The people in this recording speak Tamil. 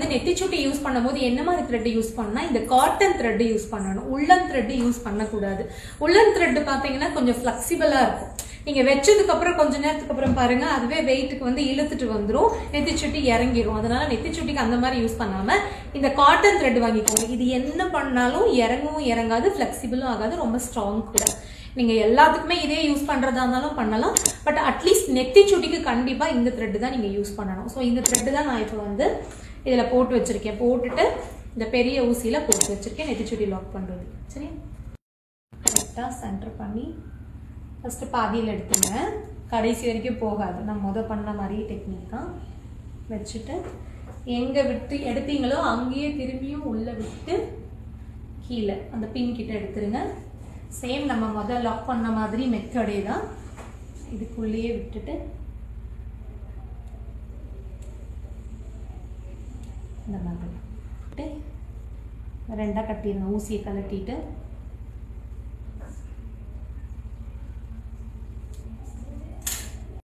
நெத்திச்சுட்டி யூஸ் பண்ணும்போது என்ன மாதிரி த்ரெட் யூஸ் பண்ணா இந்த காட்டன் த்ரெட் யூஸ் பண்ணணும் உள்ளன் த்ரெட் யூஸ் பண்ணக்கூடாது உள்ளன் த்ரெட் பாத்தீங்கன்னா கொஞ்சம் ஃபிளெக்சிபிளா இருக்கும் நீங்க வச்சதுக்கு அப்புறம் கொஞ்ச நேரத்துக்கு அப்புறம் பாருங்க அதுவே வெயிட்டுக்கு வந்து இழுத்துட்டு வந்துரும் நெத்திச்சுட்டி இறங்கிரும் அதனால நெத்திச்சுட்டிக்கு அந்த மாதிரி யூஸ் பண்ணாம இந்த காட்டன் த்ரெட் வாங்கிக்கோங்க இது என்ன பண்ணாலும் இறங்கவும் இறங்காது ஃபிளெக்சிபிளும் ஆகாது ரொம்ப ஸ்ட்ராங் கூட நீங்க எல்லாத்துக்குமே இதே யூஸ் பண்றதா இருந்தாலும் பண்ணலாம் பட் அட்லீஸ்ட் நெத்தி சுட்டிக்கு கண்டிப்பா இந்த த்ரெட் தான் நீங்க யூஸ் பண்ணணும் ஸோ இந்த த்ரெட் தான் நான் இப்போ வந்து இதுல போட்டு வச்சிருக்கேன் போட்டுட்டு இந்த பெரிய ஊசியில போட்டு வச்சிருக்கேன் நெத்தி சுட்டி லாக் பண்றது சரி கரெக்டாக சென்டர் பண்ணி ஃபஸ்ட்டு பாதியில் எடுத்துங்க கடைசி வரைக்கும் போகாது நான் முத பண்ண மாதிரி டெக்னிக் தான் வச்சுட்டு எங்கே விட்டு எடுத்தீங்களோ அங்கேயே திரும்பியும் உள்ளே விட்டு கீழே அந்த பின் கிட்ட எடுத்துருங்க சேம் நம்ம முதல் லாக் பண்ண மாதிரி மெத்தடே தான் இதுக்குள்ளேயே விட்டுட்டு இந்த மாதிரி விட்டு ரெண்டாக கட்டிடணும் ஊசியை கலட்டிட்டு